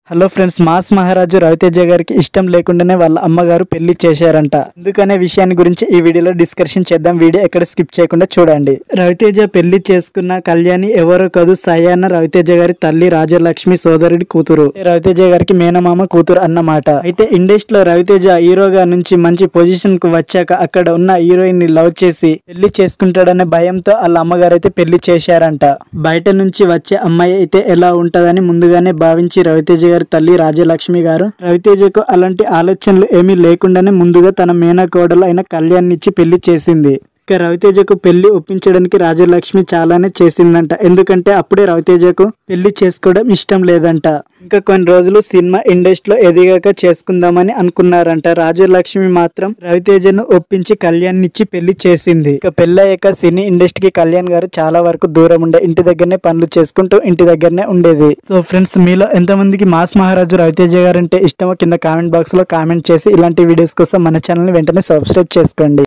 hello friends mass మహారాజు రవితేజ గారికి ఇష్టం లేకుండానే వాళ్ళ అమ్మగారు పెళ్లి చేశారంట ఎందుకనే విషయాన్ని గురించి ఈ వీడియోలో డిస్కషన్ చేద్దాం వీడియో ఎక్కడ స్కిప్ చేయకుండా చూడండి రవితేజ పెళ్లి చేసుకున్న కళ్యాణి ఎవరో కాదు సయాన రవితేజ గారి తల్లి రాజలక్ష్మి సోదరుడి కూతురు రవితేజ గారికి మేనమామ కూతురు అన్నమాట అయితే ఇండస్ట్రీలో రవితేజ హీరోగా నుంచి మంచి పొజిషన్ కు వచ్చాక అక్కడ ఉన్న హీరోయిన్ ని లవ్ చేసి పెళ్లి చేసుకుంటాడనే భయంతో వాళ్ళ అమ్మగారు అయితే పెళ్లి చేశారంట బయట నుంచి వచ్చే అమ్మాయి అయితే ఎలా ఉంటదని ముందుగానే భావించి రవితేజ గారి తల్లి రాజలక్ష్మి గారు రవితేజకు అలాంటి ఆలోచనలు ఏమీ లేకుండానే ముందుగా తన మేనకోడలు అయిన కళ్యాణ్ ఇచ్చి పెళ్లి చేసింది ఇక రవితేజకు పెళ్లి ఒప్పించడానికి రాజలక్ష్మి చాలానే చేసిందంట ఎందుకంటే అప్పుడే రవితేజకు పెళ్లి చేసుకోవడం ఇష్టం లేదంట ఇంకా కొన్ని రోజులు సినిమా ఇండస్ట్రీలో ఎదిగాక చేసుకుందామని అనుకున్నారంట రాజలక్ష్మి మాత్రం రవితేజను ఒప్పించి కళ్యాణ్ ఇచ్చి పెళ్లి చేసింది ఇక పెళ్ళయ్యాక సినీ ఇండస్ట్రీకి కళ్యాణ్ గారు చాలా వరకు దూరం ఉండే ఇంటి దగ్గరనే పనులు చేసుకుంటూ ఇంటి దగ్గరనే ఉండేది సో ఫ్రెండ్స్ మీలో ఎంతమందికి మాస్ మహారాజు రవితేజ గారు అంటే ఇష్టమో కింద కామెంట్ బాక్స్ లో కామెంట్ చేసి ఇలాంటి వీడియోస్ కోసం మన ఛానల్ ని వెంటనే సబ్స్క్రైబ్ చేసుకోండి